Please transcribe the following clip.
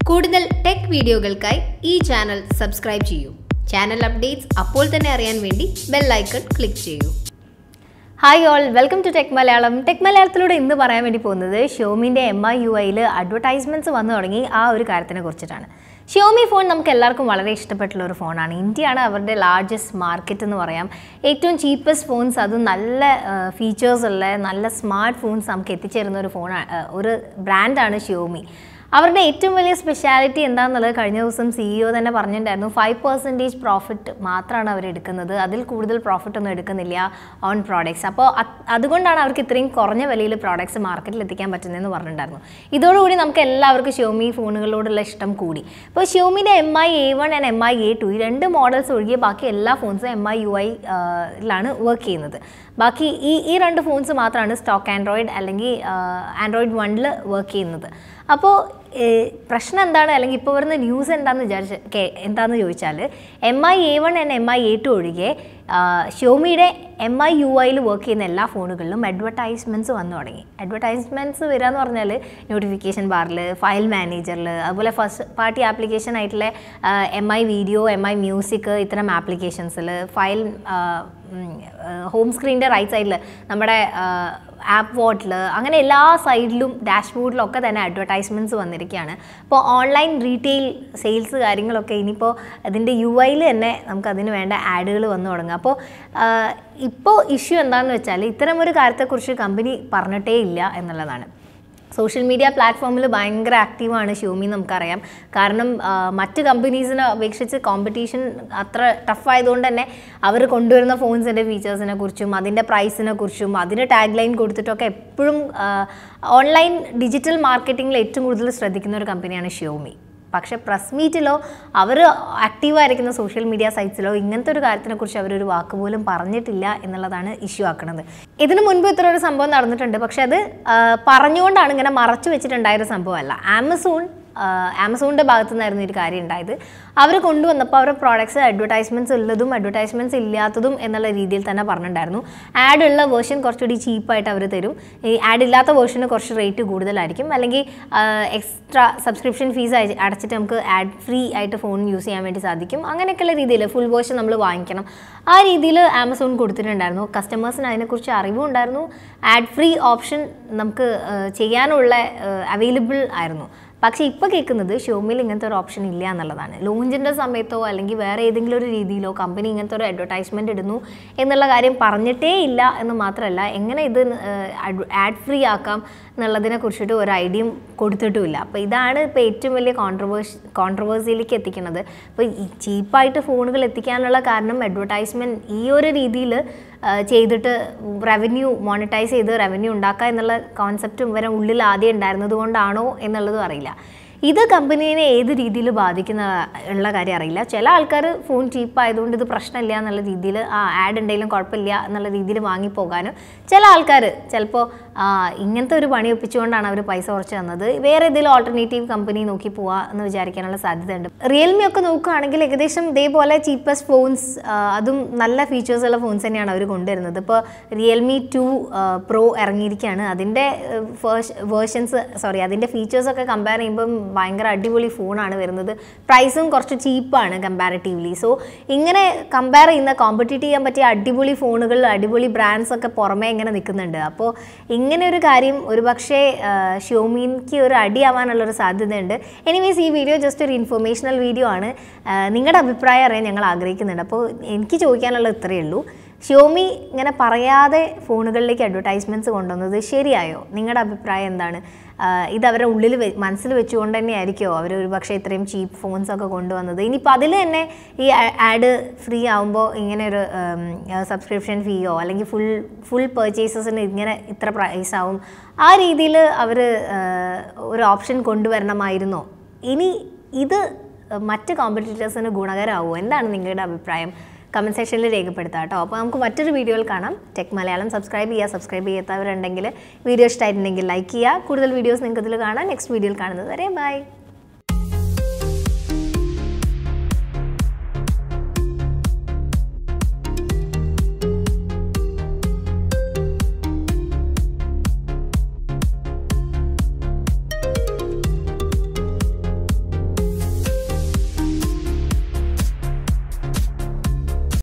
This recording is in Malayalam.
കൂടുതൽ ടെക് വീഡിയോകൾക്കായി ഈ ചാനൽ സബ്സ്ക്രൈബ് ചെയ്യൂ ചാനൽ അപ്ഡേറ്റ്സ് അപ്പോൾ തന്നെ അറിയാൻ വേണ്ടി ബെൽ ഐക്കൺ ക്ലിക്ക് ചെയ്യൂ hi all welcome to tech Malayalam tech മലയാളത്തിലൂടെ ഇന്ന് പറയാൻ വേണ്ടി പോകുന്നത് ഷോമിൻ്റെ എം ഐ യു ഐയിൽ അഡ്വർടൈസ്മെൻറ്റ്സ് വന്നു തുടങ്ങി ആ ഒരു കാര്യത്തിനെ കുറിച്ചിട്ടാണ് ഷിയോമി ഫോൺ നമുക്ക് എല്ലാവർക്കും വളരെ ഇഷ്ടപ്പെട്ടുള്ള ഒരു ഫോണാണ് ഇന്ത്യയാണ് അവരുടെ ലാർജസ്റ്റ് മാർക്കറ്റ് എന്ന് പറയാം ഏറ്റവും ചീപ്പസ്റ്റ് ഫോൺസ് അതും നല്ല ഫീച്ചേഴ്സ് ഉള്ള നല്ല സ്മാർട്ട് ഫോൺസ് നമുക്ക് എത്തിച്ചേരുന്ന ഒരു ഫോണാണ് ഒരു ബ്രാൻഡാണ് ഷിയോമി അവരുടെ ഏറ്റവും വലിയ സ്പെഷ്യാലിറ്റി എന്താണെന്നുള്ളത് കഴിഞ്ഞ ദിവസം സിഇഒ തന്നെ പറഞ്ഞിട്ടുണ്ടായിരുന്നു ഫൈവ് പെർസെൻറ്റേജ് പ്രോഫിറ്റ് മാത്രമാണ് അവർ എടുക്കുന്നത് അതിൽ കൂടുതൽ പ്രോഫിറ്റ് ഒന്നും എടുക്കുന്നില്ല ഓൺ പ്രോഡക്ട്സ് അപ്പോൾ അതുകൊണ്ടാണ് അവർക്ക് ഇത്രയും കുറഞ്ഞ വിലയിൽ പ്രോഡക്ട്സ് മാർക്കറ്റിൽ എത്തിക്കാൻ പറ്റുന്നതെന്ന് പറഞ്ഞിട്ടുണ്ടായിരുന്നു ഇതോടുകൂടി നമുക്ക് എല്ലാവർക്കും ഷ്യോമി ഫോണുകളോടുള്ള ഇഷ്ടം കൂടി ഇപ്പോൾ ഷ്യോമിൻ്റെ M I A one and M I A two ഈ രണ്ട് മോഡൽസ് ഒഴികെ ബാക്കി എല്ലാ ഫോൺസും എം ഐ യു ഐ ലാണ് വർക്ക് ചെയ്യുന്നത് ബാക്കി ഈ ഈ രണ്ട് ഫോൺസ് മാത്രമാണ് സ്റ്റോക്ക് ആൻഡ്രോയിഡ് അല്ലെങ്കിൽ ആൻഡ്രോയിഡ് വണ്ണിൽ വർക്ക് ചെയ്യുന്നത് അപ്പോൾ പ്രശ്നം എന്താണ് അല്ലെങ്കിൽ ഇപ്പോൾ വരുന്ന ന്യൂസ് എന്താണെന്ന് വിചാരിച്ച കേ- എന്താണെന്ന് ചോദിച്ചാൽ M I A one and M I A two ഒഴികെ ഷോമിയുടെ എം ഐ യു ഐയിൽ വർക്ക് ചെയ്യുന്ന എല്ലാ ഫോണുകളിലും അഡ്വർടൈസ്മെൻറ്റ്സ് വന്നു തുടങ്ങി അഡ്വർടൈസ്മെൻറ്റ്സ് വരിക എന്ന് പറഞ്ഞാൽ നോട്ടിഫിക്കേഷൻ ബാറിൽ ഫയൽ മാനേജറിൽ അതുപോലെ ഫസ്റ്റ് പാർട്ടി ആപ്ലിക്കേഷൻ ആയിട്ടുള്ള M I video M I music ഇത്തരം ആപ്ലിക്കേഷൻസിൽ ഫയൽ ഹോം സ്ക്രീനിൻ്റെ റൈറ്റ് സൈഡിൽ നമ്മുടെ ആപ്പ് വോട്ടിൽ അങ്ങനെ എല്ലാ സൈഡിലും ഡാഷ്ബോർഡിലും ഒക്കെ തന്നെ അഡ്വർടൈസ്മെൻറ്റ്സ് വന്നിരിക്കുകയാണ് അപ്പോൾ ഓൺലൈൻ റീറ്റെയിൽ സെയിൽസ് കാര്യങ്ങളൊക്കെ ഇനിയിപ്പോൾ അതിൻ്റെ യു ഐയിൽ തന്നെ നമുക്ക് അതിന് വേണ്ട ആഡുകൾ വന്നു തുടങ്ങും അപ്പോൾ ഇപ്പോൾ ഇഷ്യൂ എന്താണെന്ന് വെച്ചാൽ ഇത്തരം ഒരു കാര്യത്തെക്കുറിച്ച് കമ്പനി പറഞ്ഞിട്ടേ ഇല്ല എന്നുള്ളതാണ് സോഷ്യൽ മീഡിയ പ്ലാറ്റ്ഫോമിൽ ഭയങ്കര ആക്റ്റീവാണ് ഷ്യോമി നമുക്കറിയാം കാരണം ആ, മറ്റ് കമ്പനീസിനെ അപേക്ഷിച്ച് കോമ്പറ്റീഷൻ അത്ര ടഫ് ആയതുകൊണ്ട് തന്നെ അവർ കൊണ്ടുവരുന്ന ഫോൺസിൻ്റെ ഫീച്ചേഴ്സിനെ കുറിച്ചും അതിൻ്റെ പ്രൈസിനെ കുറിച്ചും അതിന് ടാഗ് ലൈൻ കൊടുത്തിട്ടൊക്കെ എപ്പോഴും ഓൺലൈൻ ഡിജിറ്റൽ മാർക്കറ്റിങ്ങിൽ ഏറ്റവും കൂടുതൽ ശ്രദ്ധിക്കുന്ന ഒരു കമ്പനിയാണ് ഷ്യോമി പക്ഷേ പ്രസ് മീറ്റിലോ അവർ ആക്റ്റീവായിരിക്കുന്ന സോഷ്യൽ മീഡിയ സൈറ്റ്സിലോ ഇങ്ങനത്തെ ഒരു കാര്യത്തിനെക്കുറിച്ച് അവരൊരു വാക്ക് പോലും പറഞ്ഞിട്ടില്ല എന്നുള്ളതാണ് ഇഷ്യൂ ആക്കുന്നത് ഇതിനു മുൻപ് ഇത്ര ഒരു സംഭവം നടന്നിട്ടുണ്ട് പക്ഷെ അത് ആ, പറഞ്ഞുകൊണ്ടാണ് ഇങ്ങനെ മറച്ചു വെച്ചിട്ടുണ്ടായ ഒരു സംഭവമല്ല ആമസോൺ ആമസോണിൻ്റെ ഭാഗത്തു നിന്നായിരുന്നു ഈ ഒരു കാര്യം ഉണ്ടായത് അവർ കൊണ്ടുവന്നപ്പോൾ അവരുടെ പ്രോഡക്ട്സ് അഡ്വർടൈസ്മെൻറ്റ്സ് ഉള്ളതും അഡ്വർടൈസ്മെൻറ്റ്സ് ഇല്ലാത്തതും എന്നുള്ള രീതിയിൽ തന്നെ പറഞ്ഞിട്ടുണ്ടായിരുന്നു ആഡ് ഉള്ള വേർഷൻ കുറച്ചുകൂടി ചീപ്പായിട്ട് അവർ തരും ഈ ആഡ് ഇല്ലാത്ത വേർഷന് കുറച്ച് റേറ്റ് കൂടുതലായിരിക്കും അല്ലെങ്കിൽ എക്സ്ട്രാ സബ്സ്ക്രിപ്ഷൻ ഫീസ് അടച്ചിട്ട് നമുക്ക് ആഡ് ഫ്രീ ആയിട്ട് ഫോൺ യൂസ് ചെയ്യാൻ വേണ്ടി സാധിക്കും അങ്ങനെയൊക്കെയുള്ള രീതിയിൽ ഫുൾ വേർഷൻ നമ്മൾ വാങ്ങിക്കണം ആ രീതിയിൽ ആമസോൺ കൊടുത്തിട്ടുണ്ടായിരുന്നു കസ്റ്റമേഴ്സിന് അതിനെക്കുറിച്ച് അറിവും ഉണ്ടായിരുന്നു ആഡ് ഫ്രീ ഓപ്ഷൻ നമുക്ക് ആ, ചെയ്യാനുള്ള അവൈലബിൾ ആയിരുന്നു പക്ഷേ ഇപ്പോൾ കേൾക്കുന്നത് ഷോമിയിൽ ഇങ്ങനത്തെ ഒരു ഓപ്ഷൻ ഇല്ല എന്നുള്ളതാണ് ലോഞ്ചിൻ്റെ സമയത്തോ അല്ലെങ്കിൽ വേറെ ഏതെങ്കിലും ഒരു രീതിയിലോ കമ്പനി ഇങ്ങനത്തെ ഒരു അഡ്വർടൈസ്മെൻറ്റ് ഇടുന്നു എന്നുള്ള കാര്യം പറഞ്ഞിട്ടേ ഇല്ല എന്ന് മാത്രമല്ല എങ്ങനെ ഇത് ആഡ് ഫ്രീ ആക്കാം എന്നുള്ളതിനെ കുറിച്ചിട്ട് ഒരു ഐഡിയയും കൊടുത്തിട്ടുമില്ല അപ്പോൾ ഇതാണ് ഇപ്പോൾ ഏറ്റവും വലിയ കോൺട്രവേഴ്സ് കോൺട്രവേഴ്സിയിലേക്ക് എത്തിക്കുന്നത് അപ്പോൾ ഈ ചീപ്പായിട്ട് ഫോണുകൾ എത്തിക്കാനുള്ള കാരണം അഡ്വർടൈസ്മെൻറ്റ് ഈ ഒരു രീതിയിൽ ചെയ്തിട്ട് റവന്യൂ മോണിറ്റൈസ് ചെയ്ത് റവന്യൂ ഉണ്ടാക്കുക എന്നുള്ള കോൺസെപ്റ്റും ഇവരെ ഉള്ളിൽ ആദ്യം ഉണ്ടായിരുന്നത് കൊണ്ടാണോ എന്നുള്ളതും അറിയില്ല ഇത് കമ്പനീനെ ഏത് രീതിയിൽ ബാധിക്കുന്ന ഉള്ള കാര്യം അറിയില്ല ചില ആൾക്കാർ ഫോൺ ചീപ്പ് ആയതുകൊണ്ട് ഇത് പ്രശ്നമില്ല എന്നുള്ള രീതിയിൽ ആ ആഡ് ഉണ്ടെങ്കിലും കുഴപ്പമില്ല എന്നുള്ള രീതിയിൽ വാങ്ങിപ്പോകാനും ചില ആൾക്കാർ ചിലപ്പോൾ ഇങ്ങനത്തെ ഒരു പണി ഒപ്പിച്ചുകൊണ്ടാണ് അവർ പൈസ കുറച്ച് തന്നത് വേറെ ഏതെങ്കിലും ഓൾട്ടർനേറ്റീവ് കമ്പനി നോക്കി പോവാ എന്ന് വിചാരിക്കാനുള്ള സാധ്യതയുണ്ട് റിയൽമി ഒക്കെ നോക്കുകയാണെങ്കിൽ ഏകദേശം ഇതേപോലെ ചീപ്പസ്റ്റ് ഫോൺസ് അതും നല്ല ഫീച്ചേഴ്സ് ഉള്ള ഫോൺസ് തന്നെയാണ് അവർ കൊണ്ടുവരുന്നത് ഇപ്പോൾ റിയൽമി ടു പ്രോ ഇറങ്ങിയിരിക്കുകയാണ് അതിൻ്റെ വേർഷൻസ് സോറി അതിൻ്റെ ഫീച്ചേഴ്സൊക്കെ കമ്പയർ ചെയ്യുമ്പം ഭയങ്കര അടിപൊളി ഫോണാണ് വരുന്നത് പ്രൈസും കുറച്ച് ചീപ്പാണ് കമ്പാരിറ്റീവ്ലി സോ ഇങ്ങനെ കമ്പയർ ചെയ്യുന്ന കോമ്പറ്റീറ്റ് ചെയ്യാൻ പറ്റിയ അടിപൊളി ഫോണുകൾ അടിപൊളി ബ്രാൻഡ്സ് ഒക്കെ പുറമേ ഇങ്ങനെ നിൽക്കുന്നുണ്ട് അപ്പോൾ ഇങ്ങനെ ഒരു കാര്യം ഒരുപക്ഷെ ഷ്യോമിക്ക് ഒരു അടിയാവാനുള്ള ഒരു സാധ്യതയുണ്ട് എനിവേസ് ഈ വീഡിയോ ജസ്റ്റ് ഒരു ഇൻഫർമേഷണൽ വീഡിയോ ആണ് ആ, നിങ്ങളുടെ അഭിപ്രായം അറിയാൻ ഞങ്ങൾ ആഗ്രഹിക്കുന്നുണ്ട് അപ്പോൾ എനിക്ക് ചോദിക്കാനുള്ളത് ഇത്രയേ ഉള്ളൂ ഷ്യോമി ഇങ്ങനെ പറയാതെ ഫോണുകളിലേക്ക് അഡ്വർടൈസ്മെൻറ്റ്സ് കൊണ്ടുവന്നത് ശരിയായോ നിങ്ങളുടെ അഭിപ്രായം എന്താണ് ആഹ് ഇത് അവരുടെ ഉള്ളിൽ വെ- മനസ്സിൽ വെച്ചുകൊണ്ട് തന്നെ ആയിരിക്കുമോ അവർ ഒരു പക്ഷേ ഇത്രയും ചീപ്പ് ഫോൺസ് ഒക്കെ കൊണ്ടുവന്നത് ഇനിയിപ്പോൾ അതിൽ തന്നെ ഈ ആഡ് ഫ്രീ ആകുമ്പോൾ ഇങ്ങനെ ഒരു സബ്സ്ക്രിപ്ഷൻ ഫീയോ അല്ലെങ്കിൽ ഫുൾ ഫുൾ പർച്ചേസസിന് ഇങ്ങനെ ഇത്ര പ്രൈസ് ആവും ആ രീതിയിൽ അവർ ഒരു ഓപ്ഷൻ കൊണ്ടുവരണമായിരുന്നോ ഇനി ഇത് മറ്റ് കോമ്പറ്റീറ്റേഴ്സിന് ഗുണകരമാവുമോ എന്താണ് നിങ്ങളുടെ അഭിപ്രായം കമൻറ്റ് സെക്ഷനിൽ രേഖപ്പെടുത്താം കേട്ടോ അപ്പോൾ നമുക്ക് മറ്റൊരു വീഡിയോയിൽ കാണാം ടെക് മലയാളം സബ്സ്ക്രൈബ് ചെയ്യുക സബ്സ്ക്രൈബ് ചെയ്യാത്തവരുണ്ടെങ്കിൽ വീഡിയോ ഇഷ്ടമായിട്ടുണ്ടെങ്കിൽ ലൈക്ക് ചെയ്യുക കൂടുതൽ വീഡിയോസ് നിങ്ങൾക്ക് ഇതിൽ കാണാം നെക്സ്റ്റ് വീഡിയോയിൽ കാണുന്നത് വരെ ബൈ